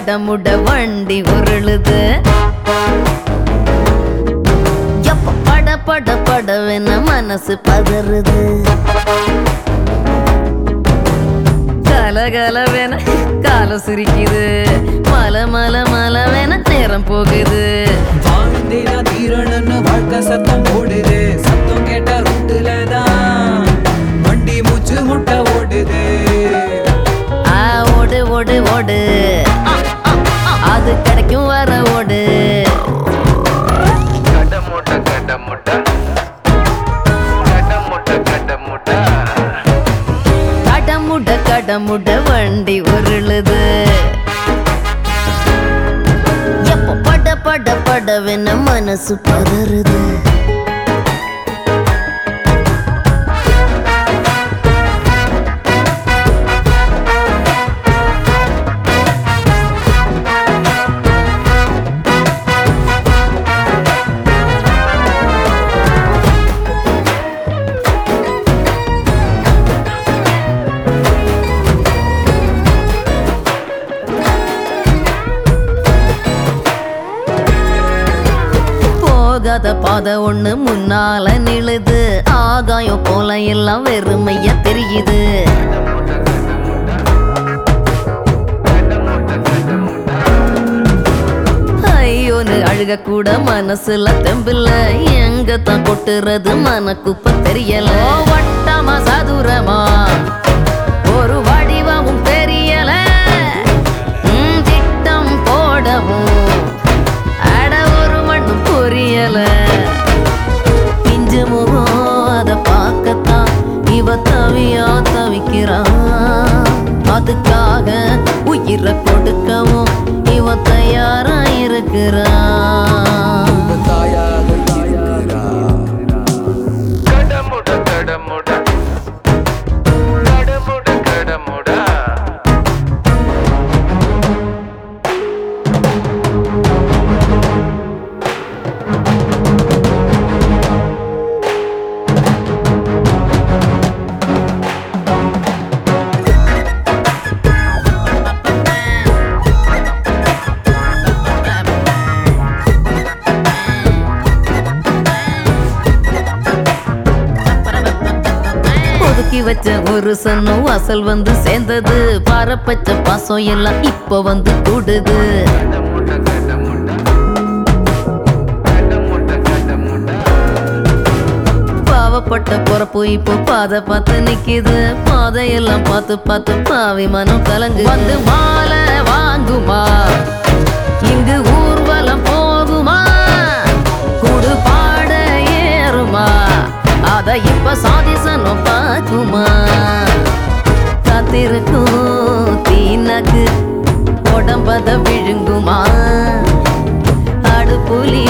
கடமுட வண்டி உருளுது எப்ப பட பட படவென மனசு பதறுது கலகலவென காலம் சிரிக்குது மல மல மலவென நேரம் போகுது வாழ்ந்தேனா தீரணும்னு வாழ்க்கை சத்தம் போடுது சத்தம் கேட்ட ரூட்டுல தான் வண்டி மூச்சு முட்டை ஓடுது ஆ ஓடு ஓடு ஓடு ஆ, ஆ, ஆ, அது கிடைக்கும் வர ஓடு கடமுட்ட கடமுட்ட கடமுட்ட கடமுட்ட கடமுட கடமுட வண்டி உருளுது எப்ப பட பட படவென மனசு பதறுது போகாத பாதை ஒண்ணு முன்னால நிழுது ஆகாயம் போல எல்லாம் வெறுமையா தெரியுது ஐயோன்னு அழுக கூட மனசுல தெம்பில்ல எங்க தான் கொட்டுறது மனக்குப்ப தெரியல வட்டமா சதுரமா ஒரு வடிவமும் தெரியல ம், திட்டம் போடவும் அட ஒரு மண்ணும் புரியல பிஞ்சு முகம் அத பார்க்கத்தான் இவ தவியா தவிக்கிறான் அதுக்காக உயிரை கொடுக்கவும் இவ தயாரா இருக்கிறான் தாயாக இருக்கிறா கடமுட கடமுட கடமுட கடமுட ஒதுக்கி வச்ச ஒரு சன்னும் வாசல் வந்து சேர்ந்தது பாரப்பச்ச பாசம் எல்லாம் இப்ப வந்து கூடுது கடமுட கடமுட கடமுட கடமுட பாவப்பட்ட பொறப்பு இப்போ பாதை பார்த்து நிக்குது பாதையெல்லாம் பார்த்து பார்த்து பாவி மனம் கலங்கு வந்து மாலை வாங்குமா இங்கு ஊர்வலம் போகுமா குடு பாட ஏறுமா அத இப்ப சாதிசனம் பார்க்குமா காத்திருக்கும் தீனக்கு உடம்பத விழுங்குமா ஆடு புலி